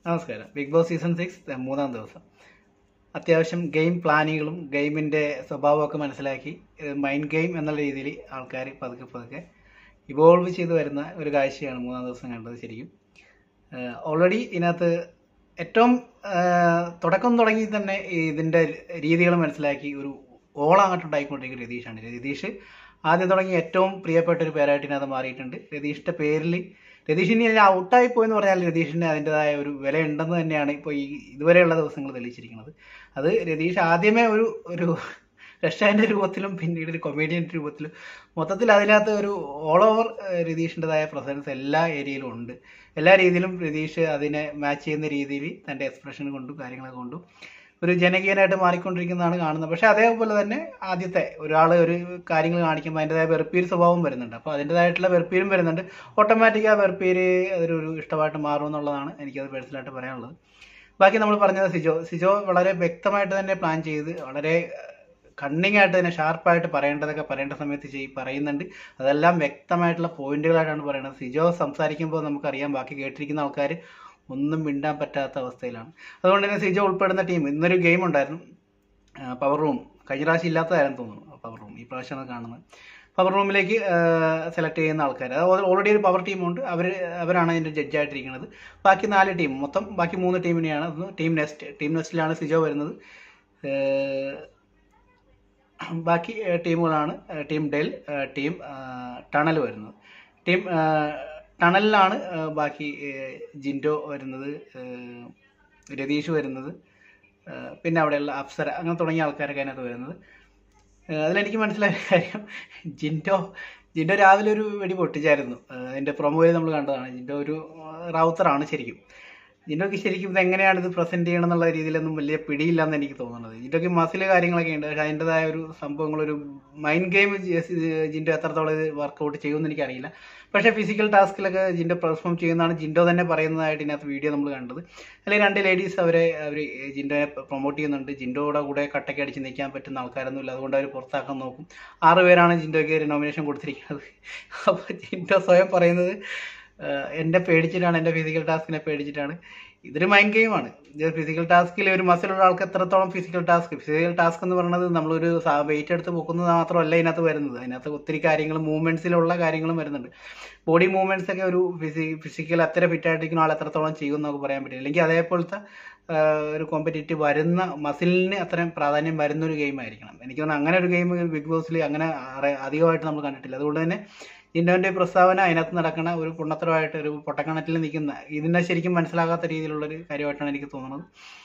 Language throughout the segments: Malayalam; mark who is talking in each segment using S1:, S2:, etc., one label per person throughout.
S1: നമസ്കാരം ബിഗ് ബോസ് സീസൺ സിക്സ് മൂന്നാം ദിവസം അത്യാവശ്യം ഗെയിം പ്ലാനുകളും ഗെയിമിൻ്റെ സ്വഭാവമൊക്കെ മനസ്സിലാക്കി മൈൻഡ് ഗെയിം എന്നുള്ള രീതിയിൽ ആൾക്കാർ പതുക്കെ പതുക്കെ ഇവോൾവ് ചെയ്ത് വരുന്ന ഒരു കാഴ്ചയാണ് മൂന്നാം ദിവസം കണ്ടത് ശരിക്കും ഓൾറെഡി ഇതിനകത്ത് ഏറ്റവും ആ, തുടക്കം തുടങ്ങി തന്നെ ഇതിൻ്റെ രീതികൾ മനസ്സിലാക്കി ഒരു ഓളാങ്ങോട്ടുണ്ടായിക്കൊണ്ടിരിക്കുന്ന രതീഷാണ് രതീഷ് ആദ്യം തുടങ്ങി ഏറ്റവും പ്രിയപ്പെട്ട ഒരു പേരായിട്ട് ഇതിനകത്ത് മാറിയിട്ടുണ്ട് രതീഷിൻ്റെ പേരിൽ രതീഷിന് ഔട്ടായി പോയെന്ന് പറഞ്ഞാൽ രതീഷിന് അതിൻ്റെതായ ഒരു വില ഉണ്ടെന്ന് തന്നെയാണ് ഇപ്പോൾ ഈ ഇതുവരെയുള്ള ദിവസങ്ങൾ തെളിയിച്ചിരിക്കുന്നത് അത് രതീഷ് ആദ്യമേ ഒരു ഒരു രക്ഷാന്റെ രൂപത്തിലും പിന്നീട് ഒരു കൊമേഡിയൻ രൂപത്തിലും മൊത്തത്തിൽ അതിനകത്ത് ഒരു ഓൾ ഓവർ രതീഷിൻ്റെതായ പ്രസൻസ് എല്ലാ ഏരിയയിലും ഉണ്ട് എല്ലാ രീതിയിലും രതീഷ് അതിനെ മാച്ച് ചെയ്യുന്ന രീതിയിൽ തൻ്റെ എക്സ്പ്രഷൻ കൊണ്ടും കാര്യങ്ങളൊക്കെ കൊണ്ടും ഒരു ജനകീയനായിട്ട് മാറിക്കൊണ്ടിരിക്കുന്നതാണ് കാണുന്നത് പക്ഷെ അതേപോലെ തന്നെ ആദ്യത്തെ ഒരാൾ ഒരു കാര്യങ്ങൾ കാണിക്കുമ്പോൾ അതിൻ്റെതായ വെറുപ്പീര് സ്വഭാവം വരുന്നുണ്ട് അപ്പോൾ അതിൻ്റെതായിട്ടുള്ള വെറുപ്പീരും വരുന്നുണ്ട് ഓട്ടോമാറ്റിക് ആ വെറുപ്പീര് അതൊരു ഒരു ഇഷ്ടമായിട്ട് മാറും എന്നുള്ളതാണ് എനിക്കത് പേഴ്സണലായിട്ട് പറയാനുള്ളത് ബാക്കി നമ്മൾ പറഞ്ഞത് സിജോ സിജോ വളരെ വ്യക്തമായിട്ട് തന്നെ പ്ലാൻ ചെയ്ത് വളരെ കണ്ണിങ് ആയിട്ട് തന്നെ ഷാർപ്പായിട്ട് പറയേണ്ടതൊക്കെ പറയേണ്ട സമയത്ത് ചെയ് പറയുന്നുണ്ട് അതെല്ലാം വ്യക്തമായിട്ടുള്ള പോയിന്റുകളായിട്ടാണ് പറയുന്നത് സിജോ സംസാരിക്കുമ്പോൾ നമുക്കറിയാം ബാക്കി കേട്ടിരിക്കുന്ന ആൾക്കാർ ഒന്നും മിണ്ടാൻ പറ്റാത്ത അവസ്ഥയിലാണ് അതുകൊണ്ട് തന്നെ സിജോ ഉൾപ്പെടുന്ന ടീം ഇന്നൊരു ഗെയിം ഉണ്ടായിരുന്നു പവർ റൂം കഴിഞ്ഞ പ്രാവശ്യം ഇല്ലാത്തതായിരുന്നു തോന്നുന്നു പവർ റൂം ഈ പ്രാവശ്യമാണ് കാണുന്നത് പവർ റൂമിലേക്ക് സെലക്ട് ചെയ്യുന്ന ആൾക്കാർ അത് ഓൾറെഡി ഒരു പവർ ടീമുണ്ട് അവർ അവരാണ് അതിൻ്റെ ജഡ്ജായിട്ടിരിക്കുന്നത് ബാക്കി നാല് ടീം മൊത്തം ബാക്കി മൂന്ന് ടീമിനെയാണ് ടീം നെസ്റ്റ് ടീം നെസ്റ്റിലാണ് സിജോ വരുന്നത് ഏഹ് ബാക്കി ഏഹ് ടീമുകളാണ് ഏഹ് ടീം ഡെൽ ഏഹ് ടീം ആഹ് ടണൽ വരുന്നത് ടീം ആഹ് ടണലിലാണ് ഏഹ് ബാക്കി ഏഹ് ജിൻഡോ വരുന്നത് ഏഹ് രതീഷ് വരുന്നത് ഏഹ് പിന്നെ അവിടെയുള്ള അപ്സര അങ്ങനെ തുടങ്ങിയ ആൾക്കാരൊക്കെ അതിനകത്ത് വരുന്നത് ഏഹ് അതിലെനിക്ക് മനസ്സിലായ കാര്യം ജിൻഡോ ജിൻഡോ രാവിലെ ഒരു വെടി പൊട്ടിച്ചായിരുന്നു ഏഹ് അതിൻ്റെ പ്രൊമോയിൽ നമ്മൾ കണ്ടതാണ് ജിൻഡോ ഒരു ഏഹ് റൗത്തറാണ് ശരിക്കും ജിൻഡോക്ക് ശരിക്കും ഇത് എങ്ങനെയാണ് ഇത് പ്രസന്റ് ചെയ്യണം എന്നുള്ള രീതിയിലൊന്നും വലിയ പിടിയില്ലെന്ന് എനിക്ക് തോന്നുന്നത് ജിൻഡോക്ക് മസിൽ കാര്യങ്ങളൊക്കെ ഉണ്ട് പക്ഷെ അതിൻ്റെതായ ഒരു സംഭവങ്ങളൊരു മൈൻഡ് ഗെയിം ജിൻഡോ എത്രത്തോളം ഇത് വർക്കൗട്ട് ചെയ്യുമെന്ന് എനിക്കറിയില്ല പക്ഷേ ഫിസിക്കൽ ടാസ്കിലൊക്കെ ജിൻഡോ പെർഫോം ചെയ്യുന്നതാണ് ജിൻഡോ തന്നെ പറയുന്നതായിട്ട് ഇതിനകത്ത് വീഡിയോ നമ്മൾ കണ്ടത് അല്ലെങ്കിൽ രണ്ട് ലേഡീസ് അവരെ അവർ ജിൻഡോയെ പ്രൊമോട്ട് ചെയ്യുന്നുണ്ട് ജിൻഡോയുടെ കൂടെ കട്ടയ്ക്ക് അടിച്ച് നിൽക്കാൻ പറ്റുന്ന ആൾക്കാരൊന്നുമില്ല അതുകൊണ്ട് അവർ പുറത്താക്കാൻ നോക്കും ആറ് പേരാണ് ജിൻഡോയ്ക്ക് ഒരു നോമിനേഷൻ കൊടുത്തിരിക്കുന്നത് അപ്പോൾ ജിൻഡോ സ്വയം പറയുന്നത് ആഹ് എന്നെ പേടിച്ചിട്ടാണ് എൻ്റെ ഫിസിക്കൽ ടാസ്കിനെ പേടിച്ചിട്ടാണ് ഇതൊരു മൈൻഡ് ഗെയിമാണ് ഇത് ഫിസിക്കൽ ടാസ്കിൽ ഒരു മസിലുള്ള ആൾക്ക് എത്രത്തോളം ഫിസിക്കൽ ടാസ്ക് ഫിസിക്കൽ ടാസ്ക് എന്ന് പറയുന്നത് നമ്മളൊരു വെയിറ്റ് എടുത്ത് പൊക്കുന്നത് മാത്രമല്ല ഇതിനകത്ത് വരുന്നത് അതിനകത്ത് ഒത്തിരി കാര്യങ്ങൾ മൂവ്മെന്റ്സിലുള്ള കാര്യങ്ങളും വരുന്നുണ്ട് ബോഡി മൂവ്മെന്റ്സ് ഒക്കെ ഒരു ഫിസി ഫിസിക്കൽ അത്ര ഫിറ്റ് ആയിട്ടിരിക്കുന്ന ആൾ എത്രത്തോളം ചെയ്യും എന്നൊക്കെ പറയാൻ പറ്റില്ല അല്ലെങ്കിൽ അതേപോലത്തെ ആഹ് ഒരു കോമ്പറ്റേറ്റീവ് വരുന്ന മസിലിന് അത്രയും പ്രാധാന്യം വരുന്ന ഒരു ഗെയിം ആയിരിക്കണം എനിക്ക് തോന്നുന്നു അങ്ങനെ ഒരു ഗെയിം ബിഗ് ബോസിൽ അങ്ങനെ അറ- അധികമായിട്ട് നമ്മൾ കണ്ടിട്ടില്ല അതുകൊണ്ട് തന്നെ ജിൻഡോന്റെ പ്രസ്താവന അതിനകത്ത് നടക്കുന്ന ഒരു പുണ്ണത്തരമായിട്ട് ഒരു പൊട്ടക്കണറ്റിൽ നിൽക്കുന്ന ഇതിനെ ശരിക്കും മനസ്സിലാകാത്ത രീതിയിലുള്ള ഒരു കാര്യമായിട്ടാണ് എനിക്ക് തോന്നുന്നത്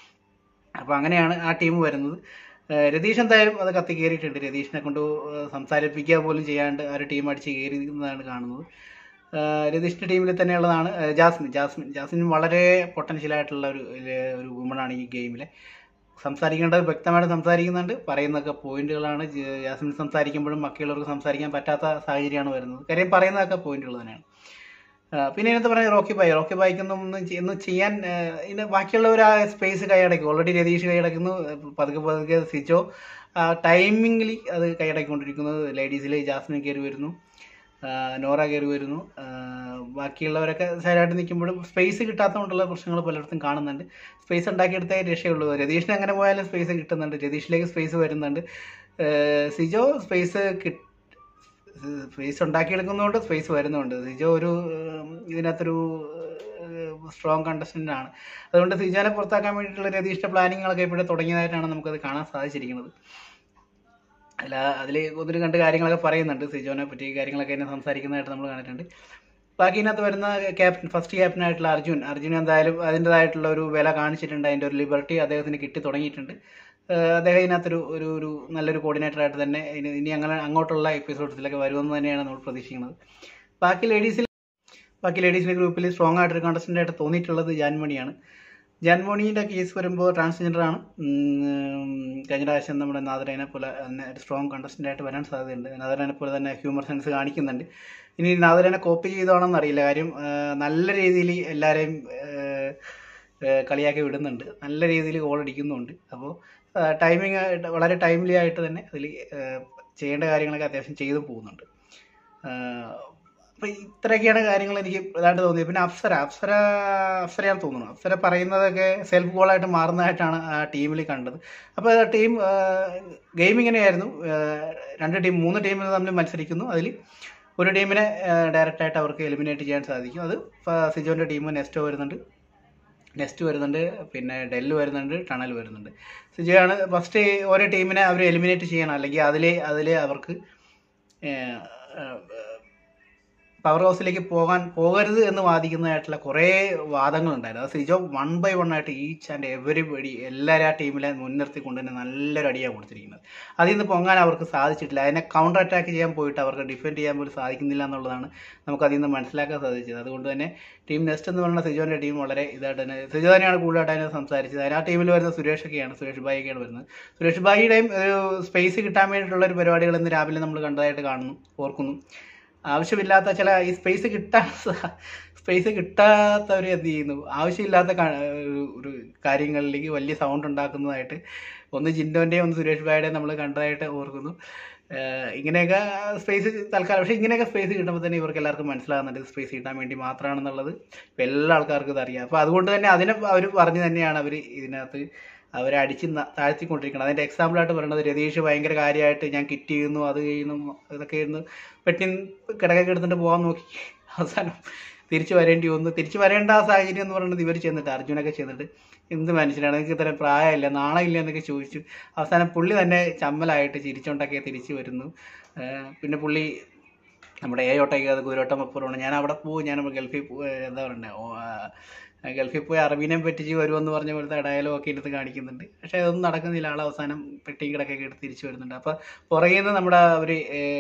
S1: അപ്പോൾ അങ്ങനെയാണ് ആ ടീം വരുന്നത് ഏഹ് രതീഷ് എന്തായാലും അത് കത്തി കയറിയിട്ടുണ്ട് രതീഷിനെ കൊണ്ട് ഏഹ് സംസാരിപ്പിക്കുക പോലും ചെയ്യാണ്ട് ആ ഒരു ടീം അടിച്ച് കയറിയിരുന്നതാണ് കാണുന്നത് ഏഹ് രതീഷിന്റെ ടീമിൽ തന്നെയുള്ളതാണ് ഏഹ് ജാസ്മിൻ ജാസ്മിൻ ജാസ്മിൻ വളരെ പൊട്ടൻഷ്യൽ ആയിട്ടുള്ള ഒരു ഏഹ് ഒരു വുമണാണ് ഈ ഗെയിമിലെ സംസാരിക്കേണ്ടത് വ്യക്തമായിട്ട് സംസാരിക്കുന്നുണ്ട് പറയുന്നതൊക്കെ പോയിന്റുകളാണ് ജ- ജാസ്മിൻ സംസാരിക്കുമ്പോഴും ബാക്കിയുള്ളവർക്ക് സംസാരിക്കാൻ പറ്റാത്ത സാഹചര്യമാണ് വരുന്നത് കാര്യം പറയുന്നതൊക്കെ പോയിന്റുകൾ തന്നെയാണ് ആ, പിന്നെ ഇതിനകത്ത് പറഞ്ഞ റോക്കി ബായ് റോക്കി ബായിക്കൊന്നും ഒന്നും ചെയ്- ഒന്നും ചെയ്യാൻ ആ, ഇതിന് ബാക്കിയുള്ളവർ ആ സ്പേസ് കൈയടക്കും ഓൾറെഡി രതീഷ് കൈയടക്കുന്നു പതുക്കെ പതുക്കെ സിജോ ടൈമിംഗിൽ അത് കൈയടക്കിക്കൊണ്ടിരിക്കുന്നത് ലേഡീസിൽ ജാസ്മിൻ കയറി വരുന്നു ആ, നോറ കയറി വരുന്നു ആ, ബാക്കിയുള്ളവരൊക്കെ സൈഡായിട്ട് നിൽക്കുമ്പോഴും സ്പേസ് കിട്ടാത്തതുകൊണ്ടുള്ള പ്രശ്നങ്ങൾ പലയിടത്തും കാണുന്നുണ്ട് സ്പേസ് ഉണ്ടാക്കിയെടുത്തേ രക്ഷയുള്ളൂ രതീഷിന് എങ്ങനെ പോയാലും സ്പേസ് കിട്ടുന്നുണ്ട് രതീഷിലേക്ക് സ്പേസ് വരുന്നുണ്ട് ആ, സിജോ സ്പേസ് കിട്ട സ്പേസ് ഉണ്ടാക്കിയെടുക്കുന്നതുകൊണ്ട് സ്പേസ് വരുന്നുണ്ട് സിജോ ഒരു ഉം, ഇതിനകത്തൊരു സ്ട്രോങ് കണ്ടസ്റ്റന്റ് ആണ് അതുകൊണ്ട് സിജോനെ പുറത്താക്കാൻ വേണ്ടിയിട്ടുള്ള രതീഷിന്റെ പ്ലാനിങ്ങുകളൊക്കെ ഇവിടെ തുടങ്ങിയതായിട്ടാണ് നമുക്കത് കാണാൻ സാധിച്ചിരിക്കുന്നത് അല്ല അതിൽ ഒത്തിരി കണ്ട് കാര്യങ്ങളൊക്കെ പറയുന്നുണ്ട് സിജോനെ പറ്റി കാര്യങ്ങളൊക്കെ എന്നെ സംസാരിക്കുന്നതായിട്ട് നമ്മൾ കണ്ടിട്ടുണ്ട് ബാക്കി ഇതിനകത്ത് വരുന്ന ക്യാപ്റ്റൻ ഫസ്റ്റ് ക്യാപ്റ്റൻ ആയിട്ടുള്ള അർജുൻ അർജുൻ എന്തായാലും അതിൻ്റെതായിട്ടുള്ള ഒരു വില കാണിച്ചിട്ടുണ്ട് അതിൻ്റെ ഒരു ലിബർട്ടി അദ്ദേഹത്തിന് കിട്ടി തുടങ്ങിയിട്ടുണ്ട് ഏഹ് അദ്ദേഹം ഇതിനകത്തൊരു ഒരു ഒരു നല്ലൊരു കോർഡിനേറ്റർ ആയിട്ട് തന്നെ ഇനി ഇനി അങ്ങനെ അങ്ങോട്ടുള്ള എപ്പിസോഡ്സിലൊക്കെ വരുമെന്ന് തന്നെയാണ് നമ്മൾ പ്രതീക്ഷിക്കുന്നത് ബാക്കി ലേഡീസിൽ ബാക്കി ലേഡീസിൻ്റെ ഗ്രൂപ്പിൽ സ്ട്രോങ് ആയിട്ടൊരു contestant ആയിട്ട് തോന്നിയിട്ടുള്ളത് ജാൻമണിയാണ് ജാൻമണിയുടെ കേസ് വരുമ്പോൾ ട്രാൻസ്ജെൻഡർ ആണ് ഉം, കഴിഞ്ഞ പ്രാവശ്യം നമ്മുടെ നാദരേനെ പോലെ തന്നെ ഒരു സ്ട്രോങ് contestant ആയിട്ട് വരാൻ സാധ്യതയുണ്ട് നാദരേനെ പോലെ തന്നെ ഹ്യൂമർ സെൻസ് കാണിക്കുന്നുണ്ട് ഇനി നാദരേനെ കോപ്പി ചെയ്തോണെന്ന് അറിയില്ല കാര്യം ആ, നല്ല രീതിയിൽ എല്ലാവരെയും ആ, കളിയാക്കി വിടുന്നുണ്ട് നല്ല രീതിയിൽ ഗോൾ അടിക്കുന്നുണ്ട് അപ്പോൾ ടൈമിങ് വളരെ ടൈംലി ആയിട്ട് തന്നെ അതിൽ ചെയ്യേണ്ട കാര്യങ്ങളൊക്കെ അത്യാവശ്യം ചെയ്തു പോകുന്നുണ്ട് അപ്പൊ ഇത്രയൊക്കെയാണ് കാര്യങ്ങൾ എനിക്ക് ഇതായിട്ട് തോന്നിയത് പിന്നെ അപ്സര അപ്സര അപ്സരയാണെന്ന് തോന്നുന്നു അപ്സര പറയുന്നതൊക്കെ സെൽഫ് ഗോളായിട്ട് മാറുന്നതായിട്ടാണ് ആ ടീമിൽ കണ്ടത് അപ്പോൾ ടീം ഗെയിം ഇങ്ങനെയായിരുന്നു ആ, രണ്ട് ടീം മൂന്ന് ടീമുകൾ തമ്മിൽ മത്സരിക്കുന്നു അതിൽ ഒരു ടീമിനെ ഡയറക്റ്റ് ആയിട്ട് അവർക്ക് എലിമിനേറ്റ് ചെയ്യാൻ സാധിക്കും അത് ഫ- സിജോന്റെ ടീം നെക്സ്റ്റ് വരുന്നുണ്ട് നെക്സ്റ്റ് വരുന്നുണ്ട് പിന്നെ ഡെല്ല് വരുന്നുണ്ട് ടണൽ വരുന്നുണ്ട് സിജോയാണ് ഫസ്റ്റ് ഓരോ ടീമിനെ അവർ എലിമിനേറ്റ് ചെയ്യണം അല്ലെങ്കിൽ അതിൽ അതിൽ അവർക്ക് പവർ ഹൗസിലേക്ക് പോകാൻ പോകരുത് എന്ന് വാദിക്കുന്നതായിട്ടുള്ള കുറേ വാദങ്ങളുണ്ടായിരുന്നു അത് സിജോ വൺ ബൈ വൺ ആയിട്ട് ഈച്ച് ആൻഡ് എവരിബഡി എല്ലാവരും ആ ടീമിലെ മുൻനിർത്തിക്കൊണ്ട് തന്നെ നല്ലൊരു അടിയാണ് കൊടുത്തിരിക്കുന്നത് അതിൽ നിന്ന് പൊങ്ങാൻ അവർക്ക് സാധിച്ചിട്ടില്ല അതിനെ കൗണ്ടർ അറ്റാക്ക് ചെയ്യാൻ പോയിട്ട് അവർക്ക് ഡിഫെൻഡ് ചെയ്യാൻ പോലും സാധിക്കുന്നില്ല എന്നുള്ളതാണ് നമുക്ക് അതിൽ നിന്ന് മനസ്സിലാക്കാൻ സാധിച്ചത് അതുകൊണ്ട് തന്നെ ടീം നെക്സ്റ്റ് എന്ന് പറയുന്ന സിജോന്റെ ടീം വളരെ ഇതായിട്ട് തന്നെ സിജോ തന്നെയാണ് കൂടുതലായിട്ട് അതിനെ സംസാരിച്ചത് അതിന് ആ ടീമിൽ വരുന്ന സുരേഷ് ഒക്കെയാണ് സുരേഷ് ബായിയൊക്കെയാണ് വരുന്നത് സുരേഷ് ബായിയുടെയും ഒരു സ്പേസ് കിട്ടാൻ വേണ്ടിയിട്ടുള്ള ഒരു പരിപാടികൾ ഇന്ന് രാവിലെ നമ്മൾ കണ്ടതായിട്ട് കാണുന്നു ഓർക്കുന്നു ആവശ്യമില്ലാത്ത ചില ഈ സ്പേസ് കിട്ടാൻ സ്പേസ് കിട്ടാത്തവർ എന്ത് ചെയ്യുന്നു ആവശ്യമില്ലാത്ത ക- ഒരു ഒരു കാര്യങ്ങളിലേക്ക് വലിയ സൗണ്ട് ഉണ്ടാക്കുന്നതായിട്ട് ഒന്ന് ജിൻഡോൻ്റെയും ഒന്ന് സുരേഷ് ഭായിയുടെയും നമ്മൾ കണ്ടതായിട്ട് ഓർക്കുന്നു ഏഹ് ഇങ്ങനെയൊക്കെ സ്പേസ് തൽക്കാലം പക്ഷേ ഇങ്ങനെയൊക്കെ സ്പേസ് കിട്ടുമ്പോൾ തന്നെ ഇവർക്ക് എല്ലാവർക്കും മനസ്സിലാകുന്നുണ്ട് സ്പേസ് കിട്ടാൻ വേണ്ടി മാത്രമാണെന്നുള്ളത് ഇപ്പം എല്ലാ ആൾക്കാർക്കും ഇത് അറിയാം അപ്പോൾ അതുകൊണ്ട് തന്നെ അതിനെ അവർ പറഞ്ഞു തന്നെയാണ് അവർ ഇതിനകത്ത് അവരെ അടിച്ച് ന- താഴ്ത്തിക്കൊണ്ടിരിക്കുന്നത് അതിൻ്റെ എക്സാമ്പിളായിട്ട് പറയുന്നത് രതീഷ് ഭയങ്കര കാര്യമായിട്ട് ഞാൻ കിറ്റ് ചെയ്യുന്നു അത് ചെയ്യുന്നു ഇതൊക്കെ ചെയ്യുന്നു പെട്ടി കിടക്കൊക്കെ എടുത്തിട്ട് പോകാൻ നോക്കി അവസാനം തിരിച്ചു വരേണ്ടി വന്നു തിരിച്ചു വരേണ്ട ആ സാഹചര്യം എന്ന് പറയുന്നത് ഇവർ ചെന്നിട്ട് അർജുനൊക്കെ ചെന്നിട്ട് എന്ത് മനുഷ്യനാണ് നിങ്ങൾക്ക് ഇത്ര പ്രായമില്ല നാണമില്ല എന്നൊക്കെ ചോദിച്ചു അവസാനം പുള്ളി തന്നെ ചമ്മലായിട്ട് ചിരിച്ചോണ്ടൊക്കെ തിരിച്ചു വരുന്നു ഏഹ് പിന്നെ പുള്ളി നമ്മുടെ ഏയോട്ടയ്ക്ക് അത് കുതിരോട്ടം അപ്പുറമാണ് ഞാൻ അവിടെ പോകും ഞാൻ ഗൾഫിൽ പോ എന്താ പറയണ്ടേ ഓ, ആ, ഗൾഫിൽ പോയി അറബീനെ പറ്റിച്ച് വരുമെന്ന് പറഞ്ഞ പോലത്തെ ഡയലോഗ് ഒക്കെ എടുത്ത് കാണിക്കുന്നുണ്ട് പക്ഷെ അതൊന്നും നടക്കുന്നില്ല ആൾ അവസാനം പെട്ടിയും കിടക്കൊക്കെ എടുത്ത് തിരിച്ചു വരുന്നുണ്ട് അപ്പോൾ പുറകിൽ നിന്ന് നമ്മുടെ ഒരു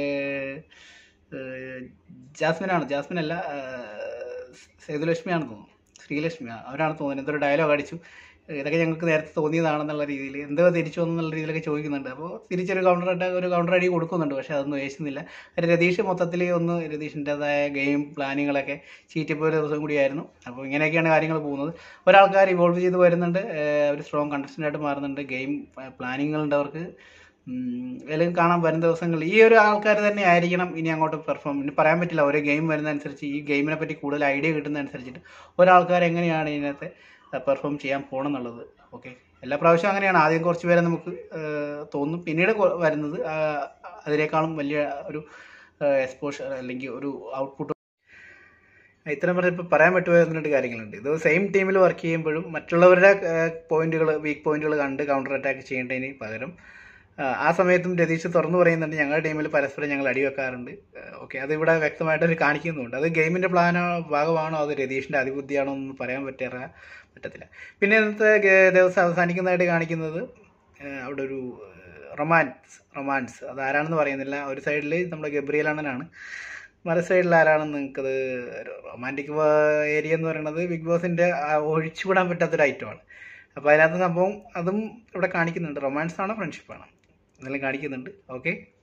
S1: ജാസ്മിനാണ് ജാസ്മിൻ അല്ല സേതുലക്ഷ്മിയാണെന്ന് തോന്നുന്നു ശ്രീലക്ഷ്മി ആ, അവരാണ് തോന്നുന്നത് എന്തൊരു ഡയലോഗ് അടിച്ചു ഇതൊക്കെ ഞങ്ങൾക്ക് നേരത്തെ തോന്നിയതാണെന്നുള്ള രീതിയിൽ എന്തോ തിരിച്ചു വന്നെന്നുള്ള രീതിയിലൊക്കെ ചോദിക്കുന്നുണ്ട് അപ്പോൾ തിരിച്ചൊരു കൗണ്ടർ അറ്റാക്ക് ഒരു കൗണ്ടർ അടി കൊടുക്കുന്നുണ്ട് പക്ഷേ അതൊന്നും ഏശുന്നില്ല രതീഷ് മൊത്തത്തിൽ ഒന്ന് രതീഷിൻ്റെതായ ഗെയിം പ്ലാനിങ്ങളൊക്കെ ചീറ്റിപ്പോയ ഒരു ദിവസം കൂടിയായിരുന്നു അപ്പോൾ ഇങ്ങനെയൊക്കെയാണ് കാര്യങ്ങൾ പോകുന്നത് ഒരാൾക്കാർ ഇവോൾവ് ചെയ്ത് വരുന്നുണ്ട് അവർ സ്ട്രോങ് കണ്ടസ്റ്റൻ്റ് ആയിട്ട് മാറുന്നുണ്ട് ഗെയിം പ്ലാനിങ്ങളുണ്ട് അവർക്ക് അല്ലെങ്കിൽ കാണാൻ വരുന്ന ദിവസങ്ങളിൽ ഈ ഒരു ആൾക്കാർ തന്നെ ആയിരിക്കണം ഇനി അങ്ങോട്ട് പെർഫോം ഇനി പറയാൻ പറ്റില്ല ഓരോ ഗെയിം വരുന്നതനുസരിച്ച് ഈ ഗെയിമിനെ പറ്റി കൂടുതൽ ഐഡിയ കിട്ടുന്നതനുസരിച്ചിട്ട് ഒരാൾക്കാർ എങ്ങനെയാണ് ഇതിനകത്ത് പെർഫോം ചെയ്യാൻ പോകണം എന്നുള്ളത് ഓക്കെ എല്ലാ പ്രാവശ്യവും അങ്ങനെയാണ് ആദ്യം കുറച്ച് പേരെ നമുക്ക് ഏഹ്, തോന്നും പിന്നീട് കൊ- വരുന്നത് ആ, അതിനേക്കാളും വലിയ ഒരു എക്സ്പോഷർ അല്ലെങ്കിൽ ഒരു ഔട്ട്പുട്ട് ഇത്രയും പറഞ്ഞ ഇപ്പോൾ പറയാൻ പറ്റുമോ എന്ന് രണ്ട് കാര്യങ്ങളുണ്ട് ഇത് സെയിം ടീമിൽ വർക്ക് ചെയ്യുമ്പോഴും മറ്റുള്ളവരുടെ പോയിന്റുകൾ വീക്ക് പോയിന്റുകൾ കണ്ട് കൗണ്ടർ അറ്റാക്ക് ചെയ്യേണ്ടതിന് പകരം ആ, ആ സമയത്തും രതീഷ് തുറന്നു പറയുന്നുണ്ട് ഞങ്ങളുടെ ടീമിൽ പരസ്പരം ഞങ്ങൾ അടിവെക്കാറുണ്ട് ഓക്കെ അത് ഇവിടെ വ്യക്തമായിട്ട് അവർ കാണിക്കുന്നുണ്ട് അത് ഗെയിമിന്റെ പ്ലാനോ ഭാഗമാണോ അത് രതീഷിന്റെ അതിബുദ്ധിയാണോ എന്ന് പറയാൻ പറ്റാറ പറ്റത്തില്ല പിന്നെ ഇന്നത്തെ ഗ- ദിവസം അവസാനിക്കുന്നതായിട്ട് കാണിക്കുന്നത് ആ, അവിടെ ഒരു റൊമാൻസ് റൊമാൻസ് അത് ആരാണെന്ന് പറയുന്നില്ല ഒരു സൈഡിൽ നമ്മുടെ ഗബ്രിയൽ അണ്ണനാണ് മറു സൈഡിൽ ആരാണെന്ന് നിങ്ങൾക്കത് റൊമാൻറ്റിക് ഏരിയ എന്ന് പറയുന്നത് ബിഗ് ബോസിന്റെ ആ ഒഴിച്ചുവിടാൻ പറ്റാത്തൊരു ഐറ്റമാണ് അപ്പോൾ അതിനകത്ത് സംഭവം അതും ഇവിടെ കാണിക്കുന്നുണ്ട് റൊമാൻസ് ആണോ ഫ്രണ്ട്ഷിപ്പ് ആണോ എന്നാലും കാണിക്കുന്നുണ്ട് ഓക്കെ